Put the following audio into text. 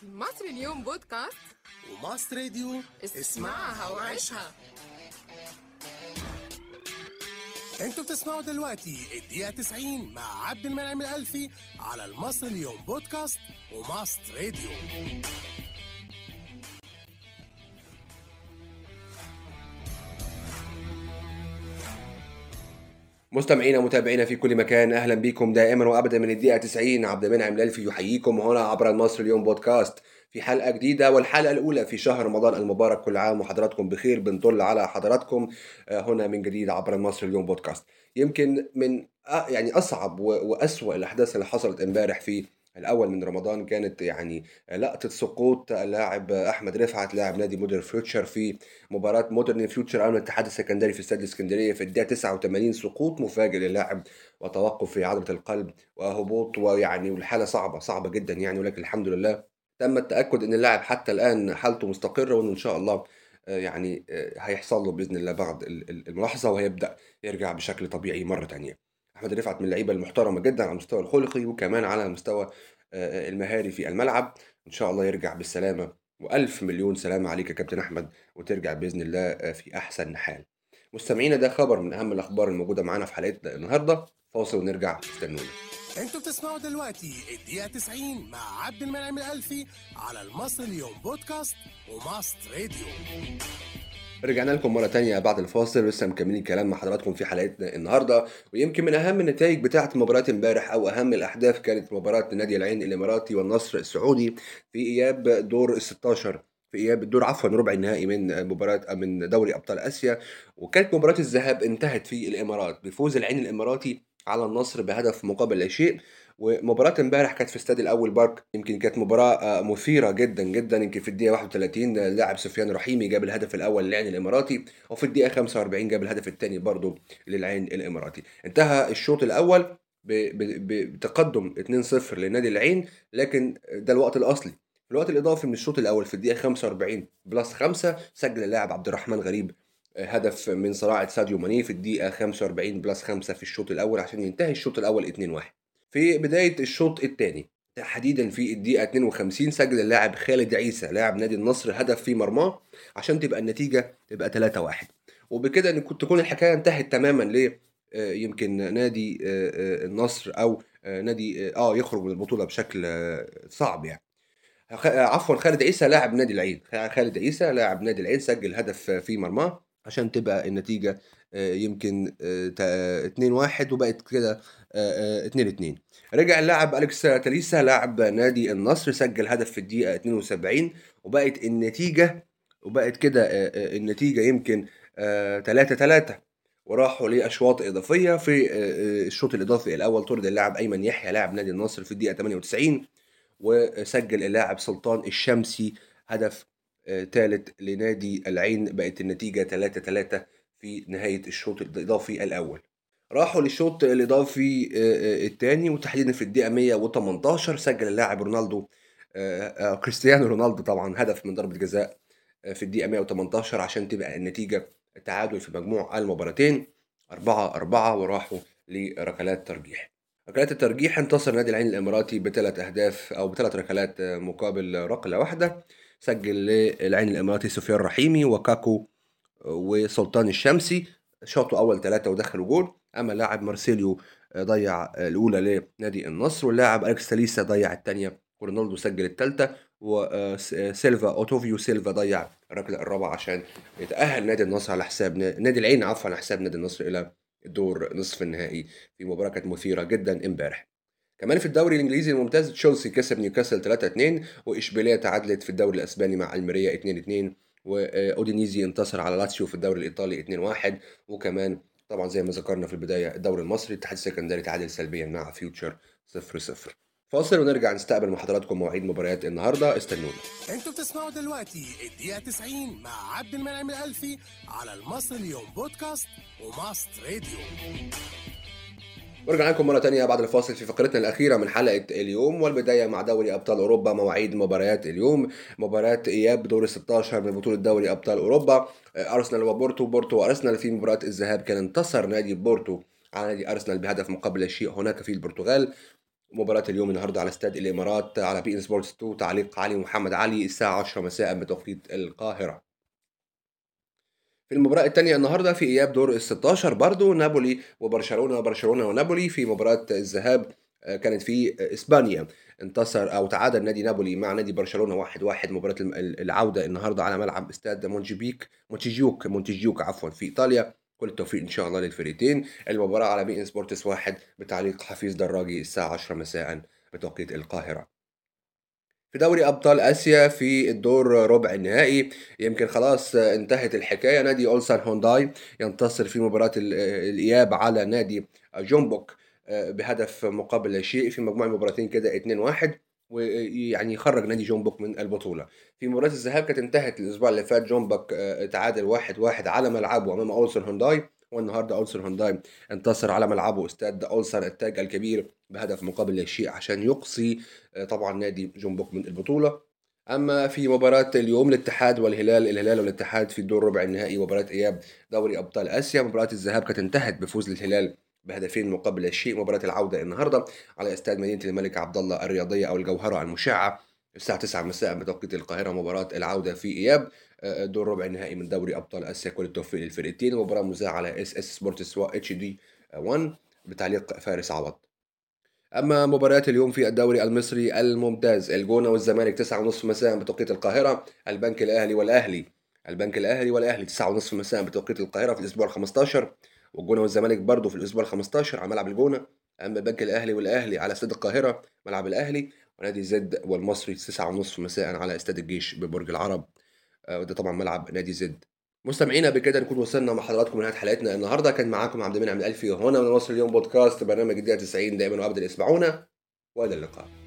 مصر اليوم بودكاست وماست راديو اسمعها وعيشها انتوا بتسمعوا دلوقتي الدقيقة 90 مع عبد المنعم الألفي على المصر اليوم بودكاست وماست راديو مستمعينا ومتابعينا في كل مكان اهلا بكم دائما وابدا من الدقيقه 90 عبد المنعم الالفي يحييكم هنا عبر المصري اليوم بودكاست في حلقه جديده والحلقه الاولى في شهر رمضان المبارك كل عام وحضراتكم بخير بنطل على حضراتكم آه، هنا من جديد عبر المصري اليوم بودكاست يمكن من آه، يعني اصعب و- واسوا الاحداث اللي حصلت امبارح في الاول من رمضان كانت يعني لقطه سقوط اللاعب احمد رفعت لاعب نادي مودرن فيوتشر في مباراه مودرن فيوتشر امام الاتحاد السكندري في استاد الاسكندريه في الدقيقه 89 سقوط مفاجئ للاعب وتوقف في عضله القلب وهبوط ويعني والحاله صعبه صعبه جدا يعني ولكن الحمد لله تم التاكد ان اللاعب حتى الان حالته مستقره وانه ان شاء الله آه، يعني آه، هيحصل له باذن الله بعد ال- ال- الملاحظه وهيبدا يرجع بشكل طبيعي مره تانية احمد رفعت من اللعيبه المحترمه جدا على المستوى الخلقي وكمان على المستوى آه، المهاري في الملعب ان شاء الله يرجع بالسلامه والف مليون سلامه عليك يا كابتن احمد وترجع باذن الله آه، في احسن حال مستمعينا ده خبر من اهم الاخبار الموجوده معانا في حلقتنا النهارده فاصل ونرجع استنونا انتوا بتسمعوا دلوقتي الدقيقة 90 مع عبد المنعم الألفي على المصر اليوم بودكاست وماست راديو رجعنا لكم مرة تانية بعد الفاصل ولسه مكملين كلام مع حضراتكم في حلقتنا النهاردة ويمكن من أهم النتائج بتاعة مباراة امبارح أو أهم الأحداث كانت مباراة نادي العين الإماراتي والنصر السعودي في إياب دور ال 16 في إياب الدور عفوا ربع النهائي من مباراة من دوري أبطال آسيا وكانت مباراة الذهاب انتهت في الإمارات بفوز العين الإماراتي على النصر بهدف مقابل لا شيء ومباراة امبارح كانت في استاد الاول بارك يمكن كانت مباراة آه، مثيرة جدا جدا يمكن في الدقيقة 31 اللاعب سفيان رحيمي جاب الهدف الأول للعين الإماراتي وفي الدقيقة 45 جاب الهدف الثاني برضه للعين الإماراتي انتهى الشوط الأول ب- ب- ب- بتقدم 2-0 لنادي العين لكن ده الوقت الأصلي في الوقت الإضافي من الشوط الأول في الدقيقة 45 بلس 5 سجل اللاعب عبد الرحمن غريب آه، هدف من صراعة ساديو ماني في الدقيقة 45 بلس 5 في الشوط الأول عشان ينتهي الشوط الأول 2-1 في بداية الشوط الثاني تحديدا في الدقيقة 52 سجل اللاعب خالد عيسى لاعب نادي النصر هدف في مرماه عشان تبقى النتيجة تبقى 3-1 وبكده ان كنت تكون الحكاية انتهت تماما ل آه، يمكن نادي آه، آه، النصر او آه، نادي اه آه، يخرج من البطولة بشكل آه، صعب يعني خ- آه، عفوا خالد عيسى لاعب نادي العين خالد عيسى لاعب نادي العين سجل هدف في مرماه عشان تبقى النتيجة آه، يمكن 2-1 وبقت كده 2-2 رجع اللاعب أليكس تاليسا لاعب نادي النصر سجل هدف في الدقيقة 72 وبقت النتيجة وبقت كده آه، آه، النتيجة يمكن 3-3 وراحوا لأشواط إضافية في آه، آه، الشوط الإضافي الأول طرد اللاعب أيمن يحيى لاعب نادي النصر في الدقيقة 98 وسجل اللاعب سلطان الشمسي هدف ثالث لنادي العين بقت النتيجة 3-3 في نهاية الشوط الإضافي الأول راحوا للشوط الإضافي الثاني وتحديدا في الدقيقة 118 سجل اللاعب رونالدو آه، آه، كريستيانو رونالدو طبعا هدف من ضربة جزاء آه، في الدقيقة 118 عشان تبقى النتيجة تعادل في مجموع المباراتين 4 4 وراحوا لركلات ترجيح ركلات الترجيح انتصر نادي العين الاماراتي بثلاث اهداف او بثلاث ركلات آه، مقابل ركله واحده سجل للعين الاماراتي سفيان رحيمي وكاكو وسلطان الشمسي شاطوا اول ثلاثه ودخلوا جول اما اللاعب مارسيليو آه، ضيع آه، الاولى لنادي النصر واللاعب اليكس تاليسا ضيع الثانيه ورونالدو سجل الثالثه وسيلفا اوتوفيو سيلفا ضيع الركله الرابعه عشان يتاهل نادي النصر على حساب نا- نادي العين عفوا على حساب نادي النصر الى الدور نصف النهائي في مباراه كانت مثيره جدا امبارح كمان في الدوري الانجليزي الممتاز تشيلسي كسب نيوكاسل 3-2 واشبيليه تعادلت في الدوري الاسباني مع الميريا 2-2 واودينيزي انتصر على لاتسيو في الدوري الايطالي 2-1 وكمان طبعا زي ما ذكرنا في البدايه الدوري المصري الاتحاد السكندري تعادل سلبيا مع فيوتشر 0-0 فاصل ونرجع نستقبل مع حضراتكم مواعيد مباريات النهارده استنونا انتوا بتسمعوا دلوقتي الدقيقة 90 مع عبد المنعم الألفي على المصر اليوم بودكاست وماست راديو ورجعنا لكم مرة تانية بعد الفاصل في فقرتنا الأخيرة من حلقة اليوم والبداية مع دوري أبطال أوروبا مواعيد مباريات اليوم مباراة إياب دور ال 16 من بطولة دوري أبطال أوروبا آه، أرسنال وبورتو بورتو وأرسنال في مباراة الذهاب كان انتصر نادي بورتو على نادي أرسنال بهدف مقابل لا شيء هناك في البرتغال مباراة اليوم النهارده على استاد الامارات على بي ان سبورتس 2 تعليق علي محمد علي الساعة 10 مساء بتوقيت القاهرة. في المباراة الثانية النهارده في اياب دور ال 16 برضه نابولي وبرشلونة برشلونة ونابولي في مباراة الذهاب آه، كانت في اسبانيا انتصر او تعادل نادي نابولي مع نادي برشلونة 1-1 واحد واحد مباراة الم- العودة النهارده على ملعب استاد مونجيبيك مونتيجيوك مونتيجيوك عفوا في ايطاليا كل التوفيق ان شاء الله للفريقين المباراة على بي ان سبورتس واحد بتعليق حفيظ دراجي الساعة 10 مساء بتوقيت القاهرة. في دوري ابطال اسيا في الدور ربع النهائي يمكن خلاص انتهت الحكايه نادي اولسان هونداي ينتصر في مباراه ال- الاياب على نادي جومبوك بهدف مقابل لا شيء في مجموع المباراتين كده 2-1 ويعني يخرج نادي جومبوك من البطوله في مباراه الذهاب كانت انتهت الاسبوع اللي فات جومبوك تعادل 1-1 على ملعبه امام اولسان هونداي والنهارده اولسان هونداي انتصر على ملعبه استاد اولسان التاج الكبير بهدف مقابل لا شيء عشان يقصي طبعا نادي جومبوك من البطوله اما في مباراه اليوم الاتحاد والهلال الهلال والاتحاد في الدور ربع النهائي مباراه اياب دوري ابطال اسيا مباراه الذهاب كانت انتهت بفوز الهلال بهدفين مقابل لا شيء مباراه العوده النهارده على استاد مدينه الملك عبد الله الرياضيه او الجوهره المشعه الساعه 9 مساء بتوقيت القاهره مباراه العوده في اياب آه، دور ربع النهائي من دوري ابطال اسيا كل التوفيق للفرقتين مباراه مذاعه على اس اس سبورتس اتش دي 1 بتعليق فارس عوض اما مباريات اليوم في الدوري المصري الممتاز الجونه والزمالك 9:30 مساء بتوقيت القاهره البنك الاهلي والاهلي البنك الاهلي والاهلي 9:30 مساء بتوقيت القاهره في الاسبوع ال 15 والجونه والزمالك برضه في الاسبوع ال 15 على ملعب الجونه اما البنك الاهلي والاهلي على استاد القاهره ملعب الاهلي ونادي زد والمصري 9:30 مساء على استاد الجيش ببرج العرب آه، وده طبعا ملعب نادي زد مستمعينا بكده نكون وصلنا مع حضراتكم لنهايه حلقتنا النهارده كان معاكم عبد المنعم الالفي هنا من مصر اليوم بودكاست برنامج الدقيقه 90 دائما وابدا اسمعونا والى اللقاء